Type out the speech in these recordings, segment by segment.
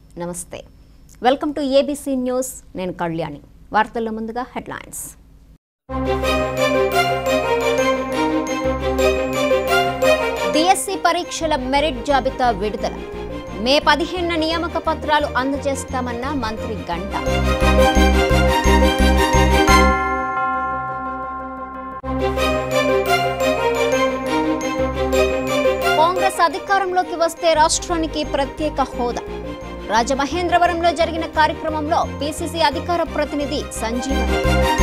నమస్తే welcome to ABC news నేను కళ్యాణి వార్తల్లో ముందుగా హెడ్లైన్స్ డిఎస్సి పరీక్షల మెరిట్ జాబితా విడుదల మే పదిహేనున నియామక పత్రాలు అందజేస్తామన్న మంత్రి గంట కాంగ్రెస్ అధికారంలోకి వస్తే రాష్ట్రానికి ప్రత్యేక హోదా రాజమహేంద్రవరంలో జరిగిన కార్యక్రమంలో పిసిసి అధికార ప్రతినిధి సంజీవన్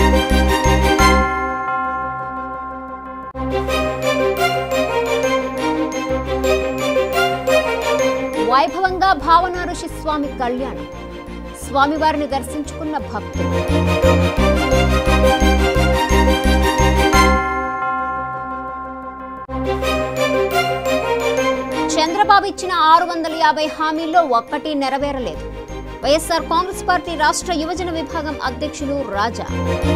వైభవంగా భావన ఋషి స్వామి కళ్యాణం స్వామివారిని దర్శించుకున్న భక్తులు చంద్రబాబు ఇచ్చిన ఆరు వందల యాభై హామీల్లో ఒక్కటి నెరవేరలేదు వైఎస్ఆర్ కాంగ్రెస్ పార్టీ రాష్ట్ర యువజన విభాగం అధ్యక్షులు రాజా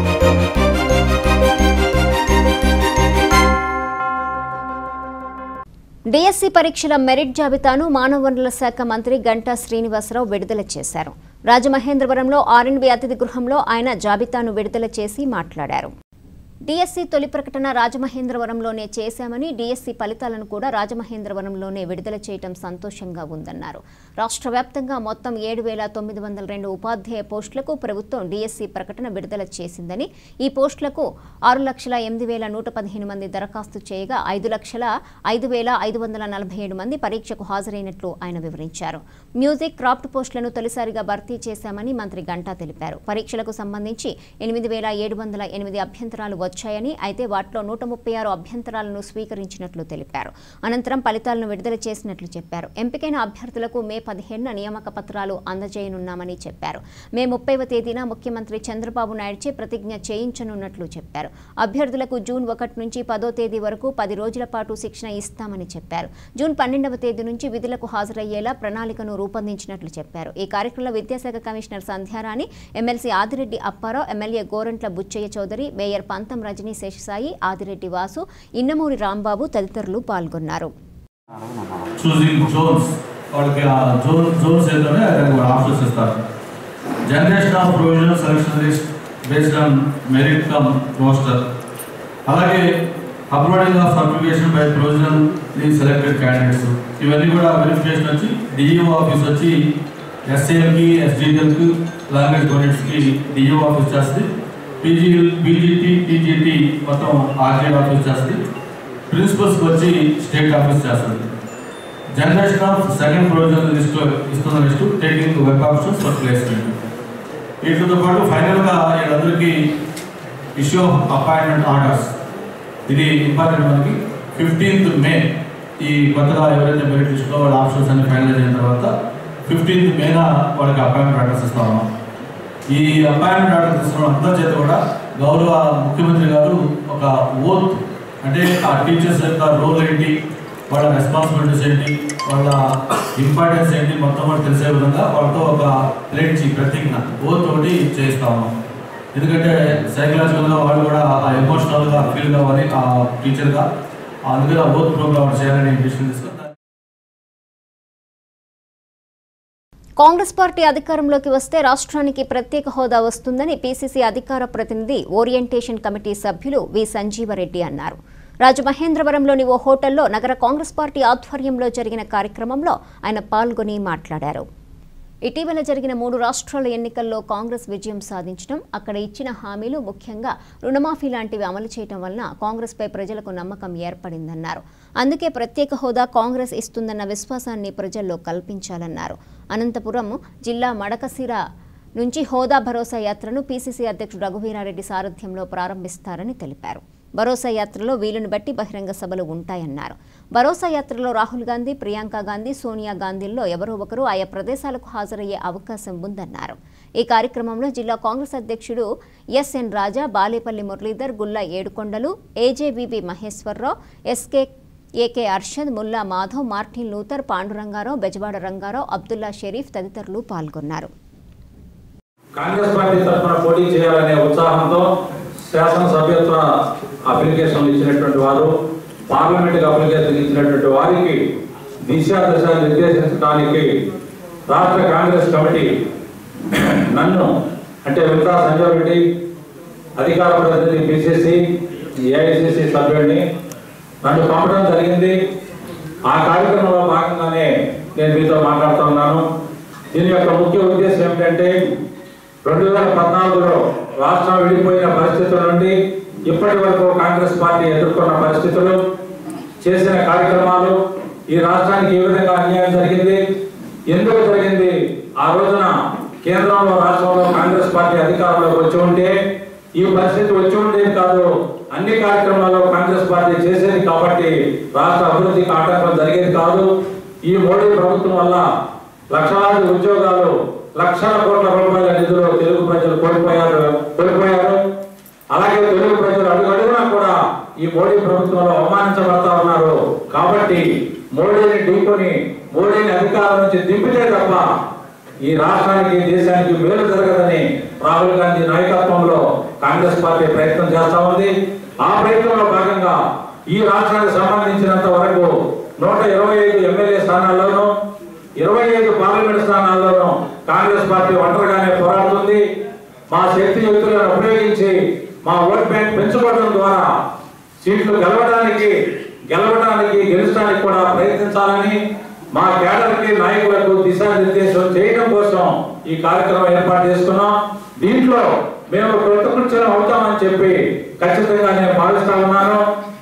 డిఎస్సి పరీక్షల మెరిట్ జాబితాను మానవ వనరుల శాఖ మంత్రి గంటా శ్రీనివాసరావు విడుదల చేశారు రాజమహేంద్రవరంలో ఆర్ఎండ్బి అతిథి గృహంలో ఆయన జాబితాను విడుదల చేసి మాట్లాడారు డిఎస్సి తొలి ప్రకటన రాజమహేంద్రవరంలోనే చేశామని డిఎస్సి ఫలితాలను కూడా రాజమహేంద్రవరంలోనే విడుదల చేయటం సంతోషంగా ఉందన్నారు రాష్ట్ర వ్యాప్తంగా మొత్తం ఏడు వేల తొమ్మిది వందల రెండు ఉపాధ్యాయ పోస్టులకు ప్రభుత్వం డిఎస్సి ప్రకటన విడుదల చేసిందని ఈ పోస్టులకు ఆరు లక్షల ఎనిమిది వేల నూట పదిహేను మంది దరఖాస్తు చేయగా ఐదు లక్షల ఐదు వేల ఐదు వందల నలభై ఏడు మంది పరీక్షకు హాజరైనట్లు ఆయన వివరించారు మ్యూజిక్ క్రాఫ్ట్ పోస్టులను తొలిసారిగా భర్తీ చేశామని మంత్రి గంటా తెలిపారు పరీక్షలకు సంబంధించి ఎనిమిది వేల ఏడు వందల ఎనిమిది అభ్యంతరాలు వచ్చాయని అయితే వాటిలో నూట ముప్పై ఆరు అభ్యంతరాలను స్వీకరించినట్లు తెలిపారు అనంతరం ఫలితాలను విడుదల చేసినట్లు చెప్పారు ఎంపికైన అభ్యర్థులకు మే పదిహేనున నియామక పత్రాలు అందజేయనున్నామని చెప్పారు మే ముప్పైవ తేదీన ముఖ్యమంత్రి చంద్రబాబు నాయుడుచే ప్రతిజ్ఞ చేయించనున్నట్లు చెప్పారు అభ్యర్థులకు జూన్ ఒకటి నుంచి పదో తేదీ వరకు పది రోజుల పాటు శిక్షణ ఇస్తామని చెప్పారు జూన్ పన్నెండవ తేదీ నుంచి విధులకు హాజరయ్యేలా ప్రణాళికను రూపొందించినట్లు చెప్పారు ఈ కార్యక్రమంలో విద్యాశాఖ commissioner Sandhyarani MLC Adireddy Apparao MLA Gorantla Butchaiah Chowdary mayor Pantham Rajani Seshasai Adireddy Vasu ఇన్నమూరి Rambabu తదితరులు పాల్గొన్నారు చూసింగ్ జోన్స్ వాళ్ళకి ఆ జోన్ జోన్స్ ఏదైనా దానికి వాళ్ళు ఆప్షన్స్ ఇస్తారు generation of provisional selection list based on merit cum roster అలాగే uploading of application by provisional selected candidates ఇవన్నీ కూడా వెరిఫికేషన్ వచ్చి డిఈఓ ఆఫీస్ వచ్చి ఎస్ఏఎల్కి ఎస్డిఎల్కి లాంగ్వేజ్ యూనిట్స్కి డిఈఓ ఆఫీస్ చేస్తుంది పీజీ పీజీటీ టీజీటీ మొత్తం ఆర్జే ఆఫీస్ చేస్తుంది ప్రిన్సిపల్స్కి వచ్చి స్టేట్ ఆఫీస్ చేస్తుంది generation of second provisional list ఇస్తున్న list taking web options for placement వీటితో పాటు ఫైనల్గా వీళ్ళందరికీ ఇష్యూ ఆఫ్ అపాయింట్మెంట్ ఆర్డర్స్ ఇది ఇంపార్టెంట్ మనకి ఫిఫ్టీన్త్ మే ఈ కొత్తగా ఎవరైతే మెరిట్ లిస్ట్లో వాళ్ళ ఆప్షన్స్ అన్ని ఫైనలైజ్ అయిన తర్వాత ఫిఫ్టీన్త్ మేన వాళ్ళకి అపాయింట్మెంట్ ఆర్డర్స్ ఇస్తా ఉన్నాం ఈ అపాయింట్మెంట్ ఆర్డర్స్ ఇస్తున్న అందరి చేత కూడా గౌరవ ముఖ్యమంత్రి గారు ఒక ఓత్ అంటే ఆ టీచర్స్ యొక్క రోల్ ఏంటి వాళ్ళ రెస్పాన్సిబిలిటీస్ ఏంటి వాళ్ళ ఇంపార్టెన్స్ ఏంటి మొత్తం కూడా తెలిసే విధంగా వాళ్ళతో ఒక ప్లేట్ ప్రతిజ్ఞ ఓత్ ఒకటి చేయిస్తాము ఎందుకంటే సైకలాజికల్గా వాళ్ళు కూడా ఆ ఎమోషనల్గా ఫీల్ కావాలి ఆ టీచర్గా అందుకని ఆ ఓత్ ప్రోగ్రామ్ చేయాలని డిసిషన్ తీసుకుని కాంగ్రెస్ పార్టీ అధికారంలోకి వస్తే రాష్ట్రానికి ప్రత్యేక హోదా వస్తుందని పీసీసీ అధికార ప్రతినిధి ఓరియంటేషన్ కమిటీ సభ్యులు వి సంజీవరెడ్డి అన్నారు రాజమహేంద్రవరంలోని ఓ హోటల్లో నగర కాంగ్రెస్ పార్టీ ఆధ్వర్యంలో జరిగిన కార్యక్రమంలో ఆయన పాల్గొని మాట్లాడారు ఇటీవల జరిగిన మూడు రాష్ట్రాల ఎన్నికల్లో కాంగ్రెస్ విజయం సాధించడం అక్కడ ఇచ్చిన హామీలు ముఖ్యంగా రుణమాఫీ లాంటివి అమలు చేయడం వలన కాంగ్రెస్పై ప్రజలకు నమ్మకం ఏర్పడిందన్నారు అందుకే ప్రత్యేక హోదా కాంగ్రెస్ ఇస్తుందన్న విశ్వాసాన్ని ప్రజల్లో కల్పించాలన్నారు అనంతపురం జిల్లా మడకసిర నుంచి హోదా భరోసా యాత్రను పీసీసీ అధ్యక్షుడు రఘువీరారెడ్డి సారథ్యంలో ప్రారంభిస్తారని తెలిపారు భరోసా యాత్రలో వీలును బట్టి బహిరంగ సభలు ఉంటాయన్నారు భరోసా యాత్రలో రాహుల్ గాంధీ ప్రియాంక గాంధీ సోనియా గాంధీల్లో ఎవరో ఒకరు ఆయా ప్రదేశాలకు హాజరయ్యే అవకాశం ఉందన్నారు ఈ కార్యక్రమంలో జిల్లా కాంగ్రెస్ అధ్యక్షుడు SN Raja Balepalli Muralidhar Gulla Yedukondalu AJBB Maheswararao SK AK Arshad Mulla Madhav Martin Luther Pandurangarao Bezawada Rangarao Abdullah Sharif తదితరులు పాల్గొన్నారు కాంగ్రెస్ పార్టీ తరఫున పోటీ చేయాలనే ఉత్సాహంతో శాసనసభ్యత్వ అప్లికేషన్లు ఇచ్చినటువంటి వారు పార్లమెంట్కి అప్లికేషన్ ఇచ్చినటువంటి వారికి దిశా దశ నిర్దేశించడానికి రాష్ట్ర కాంగ్రెస్ కమిటీ నన్ను అంటే వింతా సంజయ్ రెడ్డి అధికార ప్రతినిధి పిసిసి ఏఐసిసి సభ్యుడిని నన్ను పంపడం జరిగింది ఆ కార్యక్రమంలో భాగంగానే నేను మీతో మాట్లాడుతూ ఉన్నాను దీని యొక్క ముఖ్య ఉద్దేశం ఏమిటంటే రెండు వేల పద్నాలుగులో రాష్ట్రం విడిపోయిన పరిస్థితుల నుండి ఇప్పటి వరకు కాంగ్రెస్ పార్టీ ఎదుర్కొన్న పరిస్థితులు చేసిన కార్యక్రమాలు ఈ రాష్ట్రానికి ఏ విధంగా అన్యాయం జరిగింది ఎందుకు జరిగింది ఆ రోజున కేంద్రంలో రాష్ట్రంలో కాంగ్రెస్ పార్టీ అధికారంలోకి వచ్చి ఉంటే ఈ పరిస్థితి వచ్చి ఉండేది కాదు అన్ని కార్యక్రమాల్లో కాంగ్రెస్ పార్టీ చేసేది కాబట్టి రాష్ట్ర అభివృద్ధికి ఆటంకం జరిగేది కాదు ఈ మోడీ ప్రభుత్వం వల్ల లక్షలాది ఉద్యోగాలు లక్షల కోట్ల రూపాయల నిధులు తెలుగు ప్రజలు కోల్పోయారు కోల్పోయారు అలాగే తెలుగు ప్రజలు అడుగడుగునా కూడా ఈ మోడీ ప్రభుత్వంలో అవమానించబడతా ఉన్నారు కాబట్టి మోడీని ఢీకొని మోడీని అధికారం నుంచి దింపితే తప్ప ఈ రాష్ట్రానికి దేశానికి మేలు జరగదని రాహుల్ గాంధీ నాయకత్వంలో కాంగ్రెస్ పార్టీ ప్రయత్నం చేస్తా ఉంది ఆ ప్రయత్నంలో భాగంగా ఈ రాష్ట్రానికి సంబంధించినంత వరకు నూట ఇరవై ఐదు ఎమ్మెల్యే స్థానాల్లోనూ ఇరవై ఐదు పార్లమెంట్ స్థానాల్లోనూ కాంగ్రెస్ పార్టీ ఒంటరిగానే పోరాడుతుంది మా శక్తి యుక్తులను ఉపయోగించి మా ఓట్ బ్యాంక్ పెంచుకోవడం ద్వారా సీట్లు గెలవడానికి గెలవడానికి గెలుచడానికి కూడా ప్రయత్నించాలని మా కేడర్కి నాయకులకు దిశానిర్దేశం చేయడం కోసం ఈ కార్యక్రమం ఏర్పాటు చేసుకున్నాం దీంట్లో మేము కృతకృత్యం అవుతామని చెప్పి ఖచ్చితంగా నేను భావిస్తా ఉన్నాను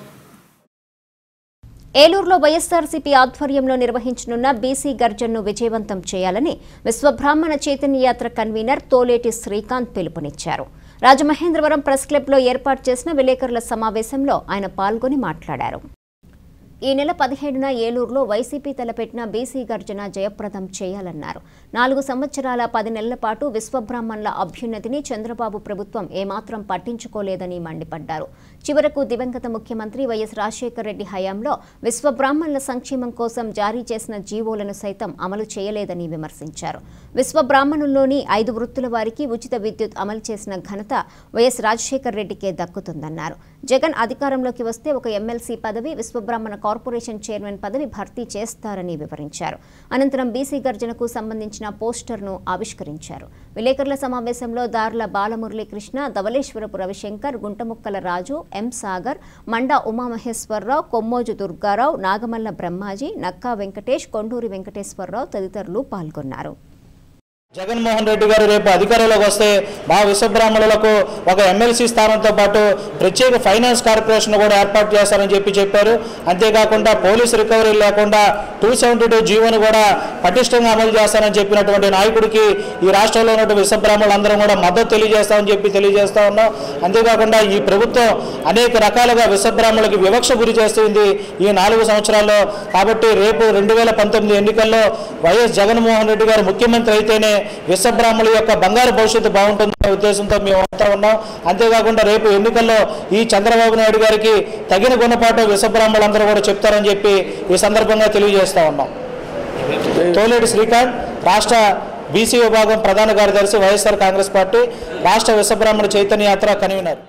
ఏలూరులో వైఎస్ఆర్సీపీ ఆధ్వర్యంలో నిర్వహించనున్న బీసీ గర్జన్ను విజయవంతం చేయాలని విశ్వబ్రాహ్మణ చైతన్య యాత్ర కన్వీనర్ తోలేటి శ్రీకాంత్ పిలుపునిచ్చారు రాజమహేంద్రవరం ప్రెస్ క్లబ్లో ఏర్పాటు చేసిన విలేకరుల సమావేశంలో ఆయన పాల్గొని మాట్లాడారు ఈ నెల పదిహేడున ఏలూరులో వైసీపీ తలపెట్టిన బీసీ గర్జన జయప్రదం చేయాలన్నారు నాలుగు సంవత్సరాల పది నెలల పాటు విశ్వబ్రాహ్మణుల అభ్యున్నతిని చంద్రబాబు ప్రభుత్వం ఏమాత్రం పట్టించుకోలేదని మండిపడ్డారు చివరకు దివంగత ముఖ్యమంత్రి వైఎస్ రాజశేఖర రెడ్డి హయాంలో విశ్వబ్రాహ్మణుల సంక్షేమం కోసం జారీ చేసిన జీవోలను సైతం అమలు చేయలేదని విమర్శించారు విశ్వబ్రాహ్మణుల్లోని ఐదు వృత్తుల వారికి ఉచిత విద్యుత్ అమలు చేసిన ఘనత వైఎస్ రాజశేఖర రెడ్డికే దక్కుతుందన్నారు జగన్ అధికారంలోకి వస్తే ఒక ఎమ్మెల్సీ పదవి విశ్వబ్రాహ్మణ కార్పొరేషన్ చైర్మన్ పదవి భర్తీ చేస్తారని వివరించారు అనంతరం బీసీ గర్జనకు సంబంధించిన పోస్టర్ను ఆవిష్కరించారు విలేకరుల సమావేశంలో దార్ల బాలమురళీకృష్ణ ధవలేశ్వరపు రవిశంకర్ గుంటముక్కల రాజు ఎం సాగర్ మండా ఉమామహేశ్వరరావు కొమ్మోజు దుర్గారావు నాగమల్ల బ్రహ్మాజీ నక్కా వెంకటేష్ కొండూరి వెంకటేశ్వరరావు తదితరులు పాల్గొన్నారు జగన్మోహన్ రెడ్డి గారు రేపు అధికారంలోకి వస్తే మా విశ్వబ్రాహ్మణులకు ఒక ఎమ్మెల్సీ స్థానంతో పాటు ప్రత్యేక ఫైనాన్స్ కార్పొరేషన్ కూడా ఏర్పాటు చేస్తారని చెప్పి చెప్పారు అంతేకాకుండా పోలీసు రికవరీ లేకుండా టూ సెవెంటీ టూ జీవోను కూడా పటిష్టంగా అమలు చేస్తారని చెప్పినటువంటి నాయకుడికి ఈ రాష్ట్రంలో ఉన్నటువంటి విశ్వబ్రాహ్మణులందరం కూడా మద్దతు తెలియజేస్తామని చెప్పి తెలియజేస్తా ఉన్నాం అంతేకాకుండా ఈ ప్రభుత్వం అనేక రకాలుగా విశ్వబ్రాహ్మణులకు వివక్ష గురి చేస్తుంది ఈ నాలుగు సంవత్సరాల్లో కాబట్టి రేపు రెండు వేల పంతొమ్మిది ఎన్నికల్లో వైఎస్ జగన్మోహన్ రెడ్డి గారు ముఖ్యమంత్రి అయితేనే విశ్వబ్రాహ్మణుల యొక్క బంగారు భవిష్యత్తు బాగుంటుందనే ఉద్దేశంతో మేము వస్తా ఉన్నాం అంతేకాకుండా రేపు ఎన్నికల్లో ఈ చంద్రబాబు నాయుడు గారికి తగిన గుణపాఠం విశ్వబ్రాహ్మణులందరూ కూడా చెప్తారని చెప్పి ఈ సందర్భంగా తెలియజేస్తా ఉన్నాం తోలేటి శ్రీకాంత్ రాష్ట్ర బీసీ విభాగం ప్రధాన కార్యదర్శి వైఎస్ఆర్ కాంగ్రెస్ పార్టీ రాష్ట్ర విశ్వబ్రాహ్మణ చైతన్య యాత్ర కన్వీనర్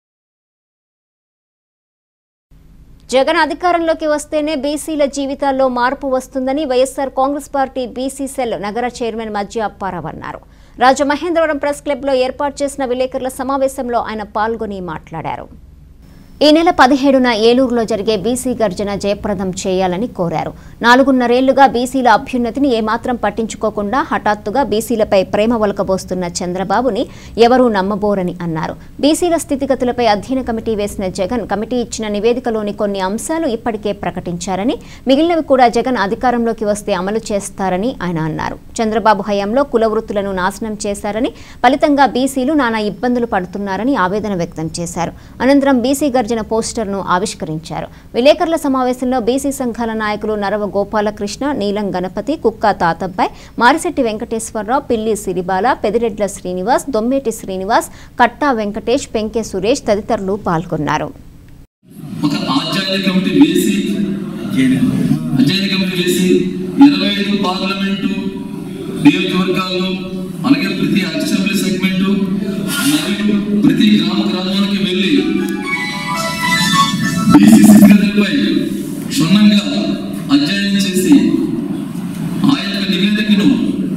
జగన్ అధికారంలోకి వస్తేనే బీసీల జీవితాల్లో మార్పు వస్తుందని YSR Congress party BC cell నగర చైర్మన్ మధ్య అప్పారావు అన్నారు రాజమహేంద్రవరం ప్రెస్ క్లబ్లో ఏర్పాటు చేసిన విలేకరుల సమావేశంలో ఆయన పాల్గొని మాట్లాడారు ఈ నెల పదిహేడున ఏలూరులో జరిగే బీసీ గర్జన జయప్రదం చేయాలని కోరారు నాలుగున్నరేళ్లుగా బీసీల అభ్యున్నతిని ఏమాత్రం పట్టించుకోకుండా హఠాత్తుగా బీసీలపై ప్రేమ ఒలకబోస్తున్న చంద్రబాబుని ఎవరూ నమ్మబోరని అన్నారు బీసీల స్థితిగతులపై అధ్యయన కమిటీ వేసిన జగన్ కమిటీ ఇచ్చిన నివేదికలోని కొన్ని అంశాలు ఇప్పటికే ప్రకటించారని మిగిలినవి కూడా జగన్ అధికారంలోకి వస్తే అమలు చేస్తారని ఆయన అన్నారు చంద్రబాబు హయాంలో కుల వృత్తులను నాశనం చేశారని ఫలితంగా బీసీలు నానా ఇబ్బందులు పడుతున్నారని ఆవేదన వ్యక్తం చేశారు అనంతరం బీసీ గర్జన పోస్టర్ను ఆవిష్కరించారు విలేకరుల సమావేశంలో బీసీ సంఘాల నాయకులు నరవ గోపాలకృష్ణ నీలం గణపతి కుక్క తాతబ్బాయ్ మారిశెట్టి వెంకటేశ్వరరావు పిల్లి సిరిబాల పెదిరెడ్ల శ్రీనివాస్ దొమ్మేటి శ్రీనివాస్ కట్టా వెంకటేష్ పెంకే సురేష్ తదితరులు పాల్గొన్నారు ఒక అధ్యయన కమిటీ వేసి అధ్యయన కమిటీ వేసి ఇరవై ఐదు పార్లమెంటు నియోజకవర్గాల్లో అలాగే ప్రతి అసెంబ్లీ సెగ్మెంట్ మరియు ప్రతి గ్రామ గ్రామానికి వెళ్ళి బీసీ స్థితిగతులపై క్షుణ్ణంగా అధ్యయనం చేసి ఆ యొక్క నివేదికను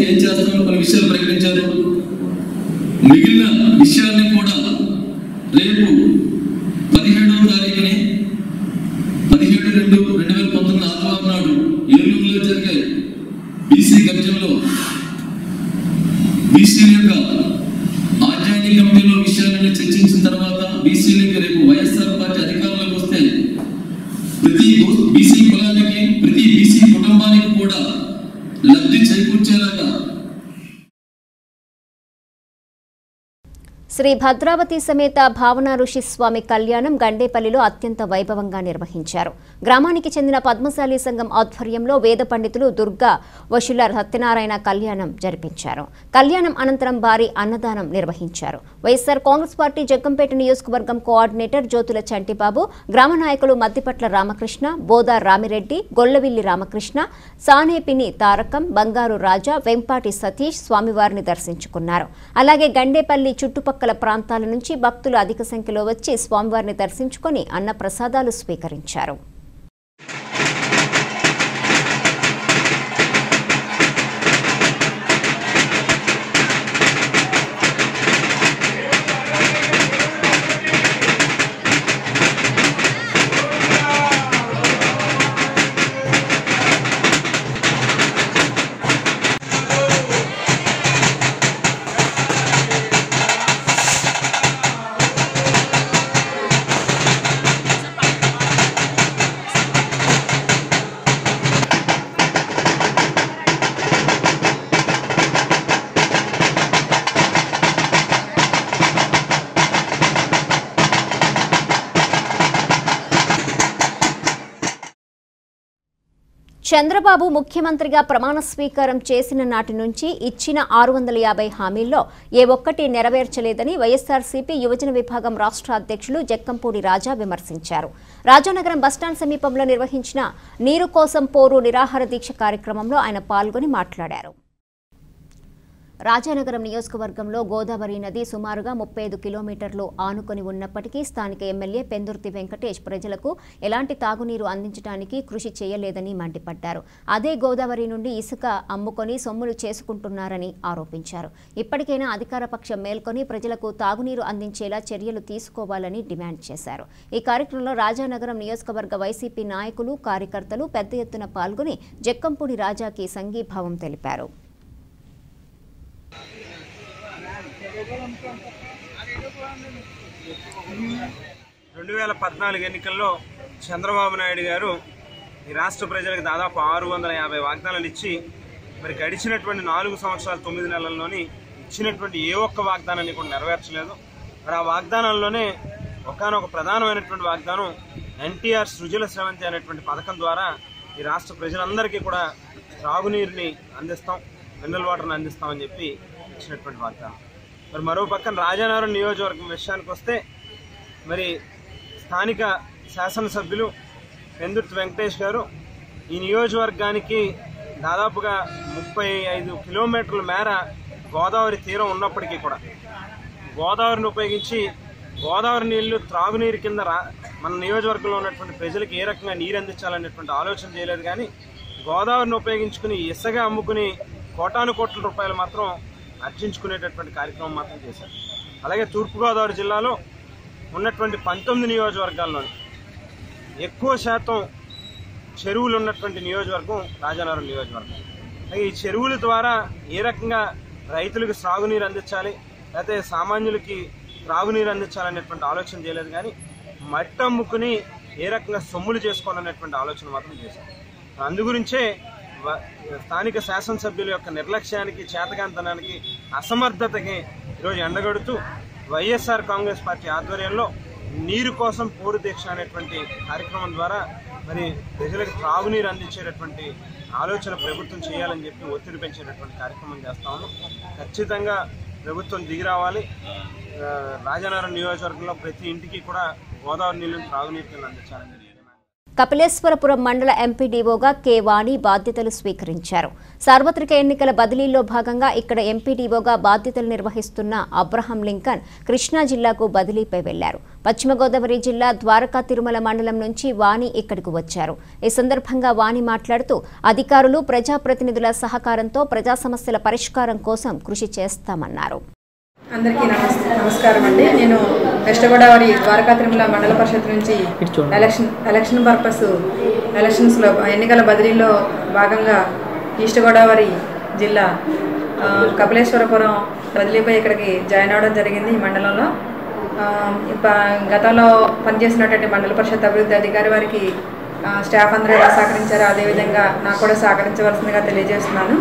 ఏం చేస్తామో కొన్ని విషయాలు ప్రకటించారు మిగిలిన విషయాల్ని కూడా రేపు పదిహేడవ తారీఖుని పదిహేడు రెండు రెండు వేల పంతొమ్మిది ఆదివారం నాడు ఏలూరులో జరిగే బీసీ గర్జనలో బీసీల యొక్క ఆధ్యాత్మిక కమిటీలో విషయాలను చర్చించిన తర్వాత బీసీలకి రేపు వైఎస్ఆర్ పార్టీ అధికారంలోకి వస్తే ప్రతి బీసీ కులానికి ప్రతి బీసీ కుటుంబానికి కూడా లబ్ధి చేకూర్చేలాగా శ్రీ భద్రావతి సమేత భావన ఋషి స్వామి కళ్యాణం గండేపల్లిలో అత్యంత వైభవంగా నిర్వహించారు గ్రామానికి చెందిన పద్మశాలి సంఘం ఆధ్వర్యంలో వేద పండితులు దుర్గా వశుల సత్యనారాయణ కళ్యాణం జరిపించారు కళ్యాణం అనంతరం భారీ అన్నదానం నిర్వహించారు వైఎస్సార్ కాంగ్రెస్ పార్టీ జగ్గంపేట నియోజకవర్గం కోఆర్డినేటర్ జ్యోతుల చంటిబాబు గ్రామ నాయకులు మద్దిపట్ల రామకృష్ణ బోదా రామిరెడ్డి గొల్లవిల్లి రామకృష్ణ సానేపిని తారకం బంగారు రాజా వెంపాటి సతీష్ స్వామివారిని దర్శించుకున్నారు అలాగే గండేపల్లి చుట్టుపక్కల ప్రాంతాల నుంచి భక్తులు అధిక సంఖ్యలో వచ్చి స్వామివారిని దర్శించుకొని అన్న ప్రసాదాలు స్వీకరించారు చంద్రబాబు ముఖ్యమంత్రిగా ప్రమాణ స్వీకారం చేసిన నాటి నుంచి ఇచ్చిన ఆరు వందల యాభై హామీల్లో ఏ ఒక్కటి నెరవేర్చలేదని వైఎస్ఆర్సీపీ యువజన విభాగం రాష్ట్ర అధ్యక్షులు జక్కంపూడి రాజా విమర్శించారు రాజానగరం బస్టాండ్ సమీపంలో నిర్వహించిన నీరు కోసం పోరు నిరాహార దీక్ష కార్యక్రమంలో ఆయన పాల్గొని మాట్లాడారు రాజానగరం నియోజకవర్గంలో గోదావరి నది సుమారుగా ముప్పై ఐదు కిలోమీటర్లు ఆనుకొని ఉన్నప్పటికీ స్థానిక ఎమ్మెల్యే పెందుర్తి వెంకటేష్ ప్రజలకు ఎలాంటి తాగునీరు అందించడానికి కృషి చేయలేదని మండిపడ్డారు అదే గోదావరి నుండి ఇసుక అమ్ముకొని సొమ్ములు చేసుకుంటున్నారని ఆరోపించారు ఇప్పటికైనా అధికార పక్షం మేల్కొని ప్రజలకు తాగునీరు అందించేలా చర్యలు తీసుకోవాలని డిమాండ్ చేశారు ఈ కార్యక్రమంలో రాజానగరం నియోజకవర్గ వైసీపీ నాయకులు కార్యకర్తలు పెద్ద ఎత్తున పాల్గొని జక్కంపూడి రాజాకి సంఘీభావం తెలిపారు రెండు వేల పద్నాలుగు ఎన్నికల్లో చంద్రబాబు నాయుడు గారు ఈ రాష్ట్ర ప్రజలకు దాదాపు ఆరు వందల యాభై వాగ్దానాలు ఇచ్చి మరి గడిచినటువంటి నాలుగు సంవత్సరాల తొమ్మిది నెలల్లోని ఇచ్చినటువంటి ఏ ఒక్క వాగ్దానాన్ని కూడా నెరవేర్చలేదు మరి ఆ వాగ్దానాల్లోనే ఒకనొక ప్రధానమైనటువంటి వాగ్దానం ఎన్టీఆర్ సృజల స్రవంతి అనేటువంటి పథకం ద్వారా ఈ రాష్ట్ర ప్రజలందరికీ కూడా త్రాగునీరుని అందిస్తాం మినరల్ వాటర్ని అందిస్తామని చెప్పి ఇచ్చినటువంటి వాగ్దానం మరి మరో పక్కన రాజానగరం నియోజకవర్గం విషయానికి వస్తే మరి స్థానిక శాసనసభ్యులు పెందుర్తి వెంకటేష్ గారు ఈ నియోజకవర్గానికి దాదాపుగా ముప్పై ఐదు కిలోమీటర్ల మేర గోదావరి తీరం ఉన్నప్పటికీ కూడా గోదావరిని ఉపయోగించి గోదావరి నీళ్లు త్రాగునీరు కింద రా మన నియోజకవర్గంలో ఉన్నటువంటి ప్రజలకు ఏ రకంగా నీరు అందించాలనేటువంటి ఆలోచన చేయలేదు కానీ గోదావరిని ఉపయోగించుకుని ఇసుక అమ్ముకుని కోటాను కోట్ల రూపాయలు మాత్రం అర్జించుకునేటటువంటి కార్యక్రమం మాత్రం చేశారు అలాగే తూర్పుగోదావరి జిల్లాలో ఉన్నటువంటి పంతొమ్మిది నియోజకవర్గాల్లోని ఎక్కువ శాతం చెరువులు ఉన్నటువంటి నియోజకవర్గం రాజానగరం నియోజకవర్గం అలాగే ఈ చెరువుల ద్వారా ఏ రకంగా రైతులకు సాగునీరు అందించాలి లేకపోతే సామాన్యులకి త్రాగునీరు అందించాలనేటువంటి ఆలోచన చేయలేదు కానీ మట్టి అమ్ముకుని ఏ రకంగా సొమ్ములు చేసుకోవాలనేటువంటి ఆలోచన మాత్రం చేశారు అందుగురించే వ- స్థానిక శాసనసభ్యుల యొక్క నిర్లక్ష్యానికి చేతకాంతనానికి అసమర్థతకి ఈరోజు ఎండగడుతూ వైఎస్ఆర్ కాంగ్రెస్ పార్టీ ఆధ్వర్యంలో నీరు కోసం పోరు దీక్ష అనేటువంటి కార్యక్రమం ద్వారా మరి ప్రజలకు త్రాగునీరు అందించేటటువంటి ఆలోచన ప్రభుత్వం చేయాలని చెప్పి ఒత్తిడి పెంచేటటువంటి కార్యక్రమం చేస్తా ఉన్నాం ఖచ్చితంగా ప్రభుత్వం దిగి రావాలి ఆ, రాజానగరం నియోజకవర్గంలో ప్రతి ఇంటికి కూడా గోదావరి నీళ్ళని త్రాగునీరు కింద అందించాలని చెప్పి కపిలేశ్వరపురం మండల ఎంపీడీఓగా కె వాణి బాధ్యతలు స్వీకరించారు సార్వత్రిక ఎన్నికల బదిలీలో భాగంగా ఇక్కడ ఎంపీడీఓగా బాధ్యతలు నిర్వహిస్తున్న అబ్రహం లింకన్ కృష్ణా జిల్లాకు బదిలీపై వెళ్లారు పశ్చిమ గోదావరి జిల్లా ద్వారకా తిరుమల మండలం నుంచి వాణి ఇక్కడికి వచ్చారు ఈ సందర్భంగా వాణి మాట్లాడుతూ అధికారులు ప్రజాప్రతినిధుల సహకారంతో ప్రజా సమస్యల పరిష్కారం కోసం కృషి చేస్తామన్నారు అందరికీ నమస్తే నమస్కారం అండి నేను వెస్ట్ గోదావరి ద్వారకా తిరుమల మండల పరిషత్ నుంచి ఎలక్షన్ ఎలక్షన్ పర్పస్ ఎలక్షన్స్లో ఎన్నికల బదిలీలో భాగంగా ఈస్ట్ గోదావరి జిల్లా ఆ, కపిలేశ్వరపురం బదిలీపై ఇక్కడికి జాయిన్ అవ్వడం జరిగింది ఈ మండలంలో ఆ, ఇప్ప- గతంలో పనిచేసినటువంటి మండల పరిషత్ అభివృద్ధి అధికారి వారికి ఆ, స్టాఫ్ అందరూ ఎలా సహకరించారో అదేవిధంగా నాకు కూడా సహకరించవలసిందిగా తెలియజేస్తున్నాను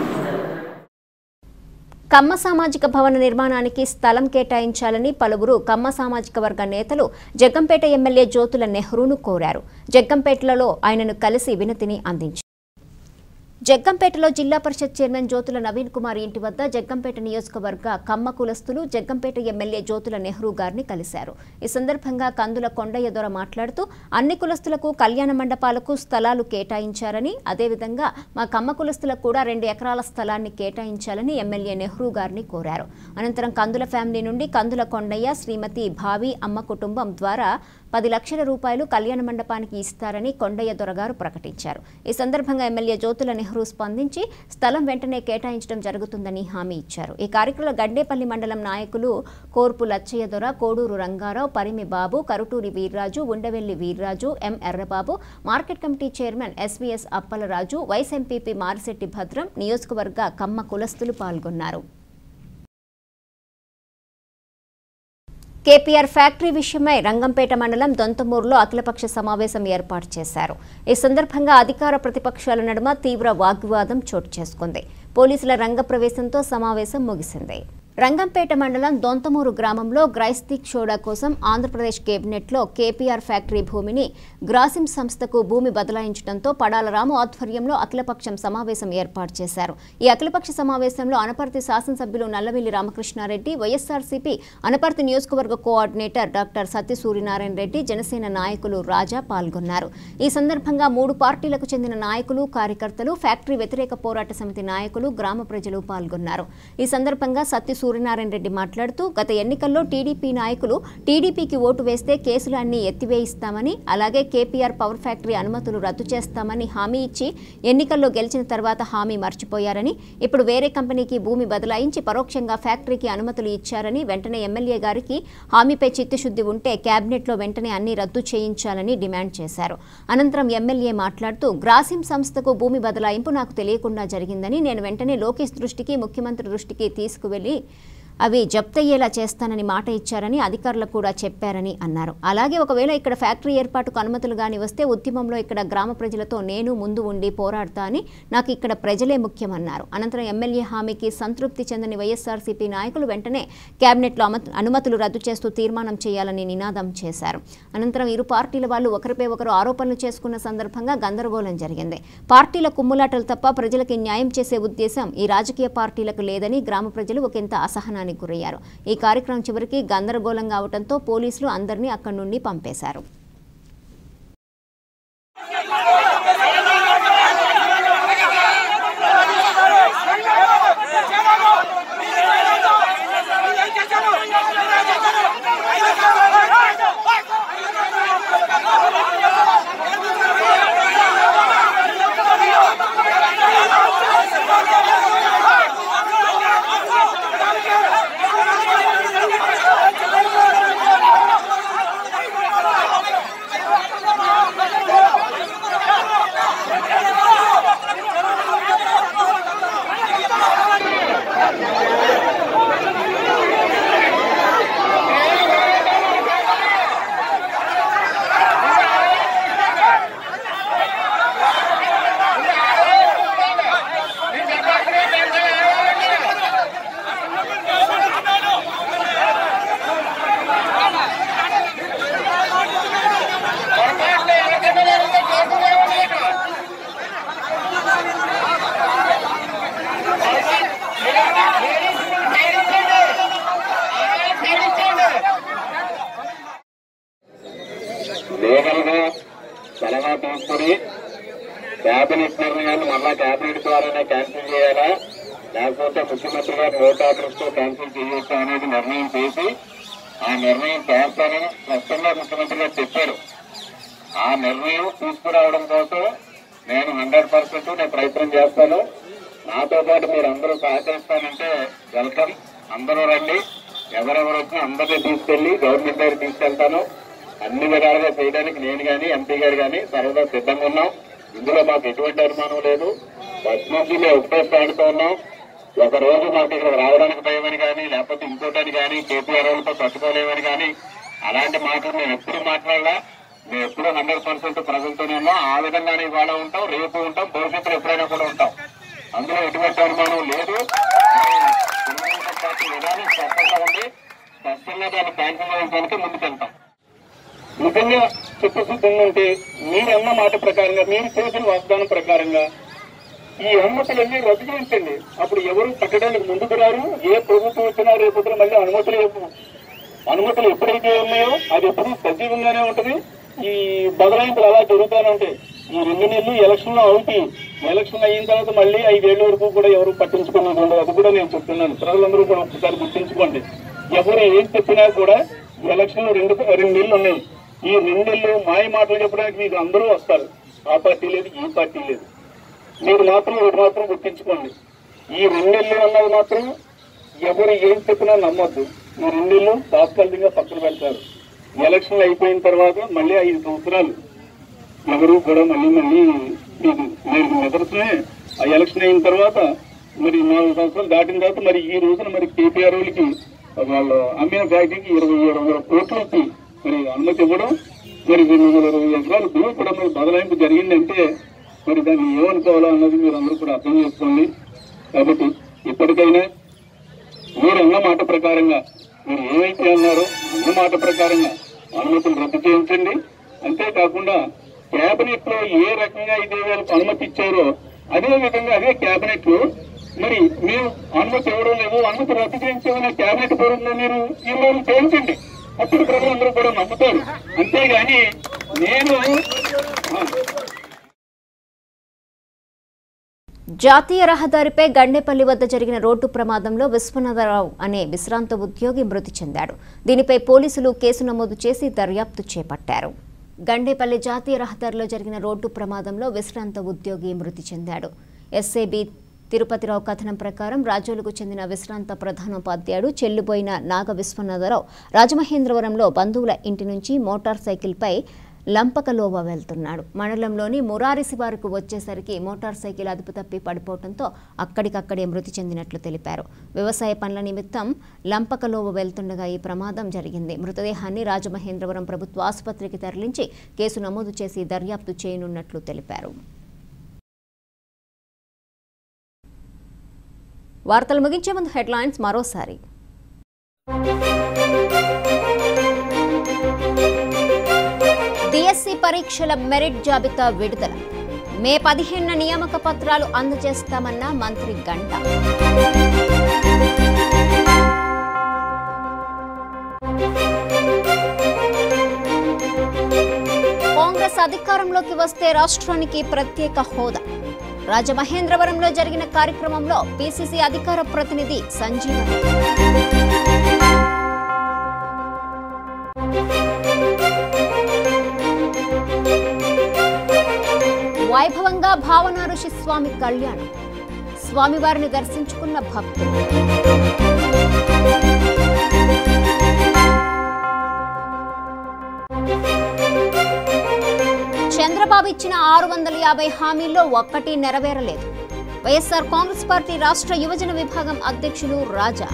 కమ్మ సామాజిక భవన నిర్మాణానికి స్థలం కేటాయించాలని పలువురు కమ్మ సామాజిక వర్గ నేతలు జగ్గంపేట ఎమ్మెల్యే జ్యోతుల నెహ్రూను కోరారు జగ్గంపేటలలో ఆయనను కలిసి వినతిని అందించారు జగ్గంపేటలో జిల్లా పరిషత్ చైర్మన్ జ్యోతుల నవీన్ కుమార్ ఇంటి వద్ద జగ్గంపేట నియోజకవర్గ కమ్మ కులస్తులు జగ్గంపేట ఎమ్మెల్యే జ్యోతుల నెహ్రూ గారిని కలిశారు ఈ సందర్భంగా కందుల కొండయ్య దొర మాట్లాడుతూ అన్ని కులస్తులకు కళ్యాణ మండపాలకు స్థలాలు కేటాయించారని అదేవిధంగా మా కమ్మ కులస్తులకు కూడా రెండు ఎకరాల స్థలాన్ని కేటాయించాలని ఎమ్మెల్యే నెహ్రూ గారిని కోరారు అనంతరం కందుల ఫ్యామిలీ నుండి కందుల కొండయ్య శ్రీమతి భావి అమ్మ కుటుంబం ద్వారా పది లక్షల రూపాయలు కళ్యాణ మండపానికి ఇస్తారని కొండయ్య దొరగారు ప్రకటించారు ఈ సందర్భంగా ఎమ్మెల్యే జ్యోతుల నెహ్రూ స్పందించి స్థలం వెంటనే కేటాయించడం జరుగుతుందని హామీ ఇచ్చారు ఈ కార్యక్రమంలో గడ్డేపల్లి మండలం నాయకులు Korpu Lachaiah Dora Koduru Rangarao Parimi Babu Karuturi Veerraju Undavalli Veerraju M Errababu market committee chairman SVS Appalaraju vice MPP Marisetti Bhadram నియోజకవర్గ కమ్మ కులస్తులు పాల్గొన్నారు కేపీఆర్ ఫ్యాక్టరీ విషయమై రంగంపేట మండలం దొంతమూరులో అఖిలపక్ష సమావేశం ఏర్పాటు చేశారు ఈ సందర్భంగా అధికార ప్రతిపక్షాల నడుమ తీవ్ర వాగ్వివాదం చోటు చేసుకుంది పోలీసుల రంగప్రవేశంతో సమావేశం ముగిసింది రంగంపేట మండలం దొంతమూరు గ్రామంలో గ్రైస్తిక్ షోడా కోసం ఆంధ్రప్రదేశ్ కేబినెట్లో కేపీఆర్ ఫ్యాక్టరీ భూమిని గ్రాసిం సంస్థకు భూమి బదలాయించడంతో పడాల రాము ఆధ్వర్యంలో అఖిలపక్షం సమావేశం ఏర్పాటు చేశారు ఈ అఖిలపక్ష సమావేశంలో అనపర్తి శాసనసభ్యులు నల్లవెల్లి రామకృష్ణారెడ్డి వైఎస్ఆర్సీపీ అనపర్తి నియోజకవర్గ కోఆర్డినేటర్ డాక్టర్ సత్య సూర్యనారాయణ రెడ్డి జనసేన నాయకులు రాజా పాల్గొన్నారు ఈ సందర్భంగా మూడు పార్టీలకు చెందిన నాయకులు కార్యకర్తలు ఫ్యాక్టరీ వ్యతిరేక పోరాట సమితి నాయకులు గ్రామ ప్రజలు పాల్గొన్నారు ఈ సందర్భంగా సత్య సూర్యనారాయణ రెడ్డి మాట్లాడుతూ గత ఎన్నికల్లో టీడీపీ నాయకులు టీడీపీకి ఓటు వేస్తే కేసులు అన్ని ఎత్తివేయిస్తామని అలాగే కేపీఆర్ పవర్ ఫ్యాక్టరీ అనుమతులు రద్దు చేస్తామని హామీ ఇచ్చి ఎన్నికల్లో గెలిచిన తర్వాత హామీ మర్చిపోయారని ఇప్పుడు వేరే కంపెనీకి భూమి బదలాయించి పరోక్షంగా ఫ్యాక్టరీకి అనుమతులు ఇచ్చారని వెంటనే ఎమ్మెల్యే గారికి హామీపై చిత్తశుద్ధి ఉంటే కేబినెట్లో వెంటనే అన్ని రద్దు చేయించాలని డిమాండ్ చేశారు అనంతరం ఎమ్మెల్యే మాట్లాడుతూ గ్రాసిం సంస్థకు భూమి బదలాయింపు నాకు తెలియకుండా జరిగిందని నేను వెంటనే లోకేష్ దృష్టికి ముఖ్యమంత్రి దృష్టికి తీసుకువెళ్లి అవి జప్తయ్యేలా చేస్తానని మాట ఇచ్చారని అధికారులకు కూడా చెప్పారని అన్నారు అలాగే ఒకవేళ ఇక్కడ ఫ్యాక్టరీ ఏర్పాటుకు అనుమతులు గాని వస్తే ఉద్యమంలో ఇక్కడ గ్రామ ప్రజలతో నేను ముందు ఉండి పోరాడతా అని నాకు ఇక్కడ ప్రజలే ముఖ్యమన్నారు అనంతరం ఎమ్మెల్యే హామీకి సంతృప్తి చెందని వైఎస్ఆర్సీపీ నాయకులు వెంటనే కేబినెట్లో అమ- అనుమతులు రద్దు చేస్తూ తీర్మానం చేయాలని నినాదం చేశారు అనంతరం ఇరు పార్టీల వాళ్ళు ఒకరిపై ఒకరు ఆరోపణలు చేసుకున్న సందర్భంగా గందరగోళం జరిగింది పార్టీల కుమ్ములాటలు తప్ప ప్రజలకి న్యాయం చేసే ఉద్దేశం ఈ రాజకీయ పార్టీలకు లేదని గ్రామ ప్రజలు ఒకంత అసహనానికి గురయ్యారు ఈ కార్యక్రమం చివరికి గందరగోళంగా అవడంతో పోలీసులు అందరినీ అక్కడి నుండి పంపేశారు Hey! క్యాబినెట్ నిర్ణయాన్ని మళ్ళా క్యాబినెట్ ద్వారానే క్యాన్సిల్ చేయాలా లేకపోతే ముఖ్యమంత్రి గారు నోట్ ఆర్డర్స్ తో క్యాన్సిల్ చేయొచ్చు అనేది నిర్ణయం చేసి ఆ నిర్ణయం చేస్తానని స్పష్టంగా ముఖ్యమంత్రి గారు చెప్పారు ఆ నిర్ణయం తీసుకురావడం కోసం నేను హండ్రెడ్ పర్సెంట్ నేను ప్రయత్నం చేస్తాను నాతో పాటు మీరు అందరూ సహకరిస్తానంటే వెల్కమ్ అందరూ రండి ఎవరెవరు వచ్చినా అందరినీ తీసుకెళ్లి గవర్నమెంట్ దగ్గర తీసుకెళ్తాను అన్ని విధాలుగా చేయడానికి నేను కానీ ఎంపీ గారు కానీ సర్వదా సిద్ధంగా ఉన్నాం ఇందులో మాకు ఎటువంటి అనుమానం లేదు ఫస్ట్ నుంచి మేము ఒకటే స్టాండ్తో ఉన్నాం ఒక రోజు మాకు ఇక్కడ రావడానికి భయమని కానీ లేకపోతే ఇంకోటని కానీ కేసీఆర్ వాళ్ళతో తట్టుకోలేమని కానీ అలాంటి మాటలు మేము ఎప్పుడు మాట్లాడలా మేము ఎప్పుడు హండ్రెడ్ పర్సెంట్ ప్రజలతోనే ఉన్నాం ఆ విధంగానే ఇవాళ ఉంటాం రేపు ఉంటాం భవిష్యత్తులో ఎప్పుడైనా కూడా ఉంటాం అందులో ఎటువంటి అనుమానం లేదు తెలుగుదేశం పార్టీ విధానం స్పష్టంగా ఉంది స్పష్టంగా దాన్ని క్యాన్సిల్ చేయడానికి ముందుకెళ్తాం నిజంగా చిత్తశుద్ధంగా ఉంటే మీరన్న మాట ప్రకారంగా మీరు చేసిన వాగ్దానం ప్రకారంగా ఈ అనుమతులన్నీ రద్దు చేయించండి అప్పుడు ఎవరు కట్టడానికి ముందుకు రారు ఏ ప్రభుత్వం వచ్చినా రేపు మళ్ళీ అనుమతులు ఇవ్వవు. అనుమతులు ఎప్పుడైతే ఉన్నాయో అది ఎప్పుడు సజీవంగానే ఉంటది ఈ బదలాయింపులు అలా జరుగుతూనే ఉంటాయి ఈ రెండు నెలలు ఎలక్షన్ లో అవుతాయి ఎలక్షన్ అయిన తర్వాత మళ్ళీ ఐదేళ్ల వరకు కూడా ఎవరు పట్టించుకునేది ఉండదు అది కూడా నేను చెప్తున్నాను ప్రజలందరూ కూడా ఒకసారి గుర్తించుకోండి ఎవరు ఏం చెప్పినా కూడా ఎలక్షన్ రెండు రెండు నెలలు ఉన్నాయి ఈ రెండు నెలలు మాయ మాటలు చెప్పడానికి మీకు అందరూ వస్తారు ఆ పార్టీ లేదు ఈ పార్టీ లేదు మీరు మాత్రం ఒకటి మాత్రం గుర్తించుకోండి ఈ రెండేళ్ళు అన్నది మాత్రం ఎవరు ఏం చెప్పినా నమ్మొద్దు ఈ రెండేళ్ళు తాత్కాలికంగా పక్కన పెడతారు ఎలక్షన్లు అయిపోయిన తర్వాత మళ్ళీ ఐదు సంవత్సరాలు ఎవరు కూడా మళ్ళీ మళ్ళీ మీకు నేను నిదర్శనే ఆ ఎలక్షన్ అయిన తర్వాత మరి నాలుగు సంవత్సరాలు దాటిన తర్వాత మరి ఈ రోజున మరి కేటీఆర్ వాళ్ళకి వాళ్ళు అమ్మిన ఫ్యాక్టరీకి ఇరవై ఇరవై వేల కోట్లకి మరి అనుమతి ఇవ్వడం మరి రెండు వందల ఇరవై ఎకరాలు భూమి కూడా మరి బదలాయింపు జరిగిందంటే మరి దాన్ని ఏమనుకోవాలో అన్నది మీరు అందరూ కూడా అర్థం చేసుకోండి కాబట్టి ఇప్పటికైనా మీరు అన్న మాట ప్రకారంగా మీరు ఏమైతే అన్నారో అన్న మాట ప్రకారంగా అనుమతులు రద్దు చేయించండి అంతేకాకుండా కేబినెట్ లో ఏ రకంగా అయితే వీళ్ళకి అనుమతి ఇచ్చారో అదే విధంగా అదే కేబినెట్ లో మరి మీరు అనుమతి ఇవ్వడం లేదు అనుమతి రద్దు చేయించామనే కేబినెట్ పూర్వంలో మీరు ఈ రోజు చేయించండి అప్పుడు ప్రజలందరూ కూడా నమ్ముతారు అంతేగాని నేను ఆ, జాతీయ రహదారిపై గండేపల్లి వద్ద జరిగిన రోడ్డు ప్రమాదంలో విశ్వనాథరావు అనే విశ్రాంత ఉద్యోగి మృతి చెందాడు దీనిపై పోలీసులు కేసు నమోదు చేసి దర్యాప్తు చేపట్టారు గండేపల్లి జాతీయ రహదారిలో జరిగిన రోడ్డు ప్రమాదంలో విశ్రాంత ఉద్యోగి మృతి చెందాడు ఎస్ఏబి తిరుపతిరావు కథనం ప్రకారం రాజోలుకు చెందిన విశ్రాంత ప్రధానోపాధ్యాయుడు చెల్లుబోయిన నాగ విశ్వనాథరావు రాజమహేంద్రవరంలో బంధువుల ఇంటి నుంచి మోటార్ సైకిల్పై లంపకలోవ వెళ్తున్నాడు మండలంలోని మురారి శివారుకు వచ్చేసరికి మోటార్ సైకిల్ అదుపు తప్పి పడిపోవడంతో అక్కడికక్కడే మృతి చెందినట్లు తెలిపారు వ్యవసాయ పనుల నిమిత్తం లంపకలోవ వెళ్తుండగా ఈ ప్రమాదం జరిగింది మృతదేహాన్ని రాజమహేంద్రవరం ప్రభుత్వ ఆసుపత్రికి తరలించి కేసు నమోదు చేసి దర్యాప్తు చేయనున్నట్లు తెలిపారు వార్తలు ముగించే ముందు హెడ్లైన్స్ మరోసారి డిఎస్సి పరీక్షల మెరిట్ జాబితా విడుదల మే పదిహేనున నియామక పత్రాలు అందజేస్తామన్న మంత్రి గంట కాంగ్రెస్ అధికారంలోకి వస్తే రాష్ట్రానికి ప్రత్యేక హోదా రాజమహేంద్రవరంలో జరిగిన కార్యక్రమంలో పిసిసి అధికార ప్రతినిధి సంజీవన్ వైభవంగా భావన ఋషి స్వామి కళ్యాణం స్వామివారిని దర్శించుకున్న భక్తులు చంద్రబాబు ఇచ్చిన ఆరు వందల యాభై హామీల్లో ఒక్కటి నెరవేరలేదు వైఎస్ఆర్ కాంగ్రెస్ పార్టీ రాష్ట్ర యువజన విభాగం అధ్యక్షులు రాజా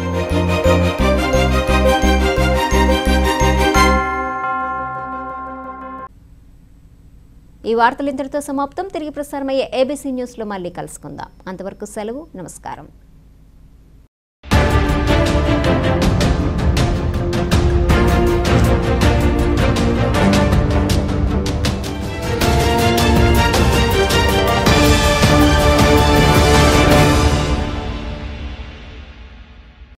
ఈ వార్తలు ఇంతటితో సమాప్తం తిరిగి ప్రసారమయ్యే ఏబీసీ న్యూస్లో మళ్ళీ కలుసుకుందాం అంతవరకు సెలవు నమస్కారం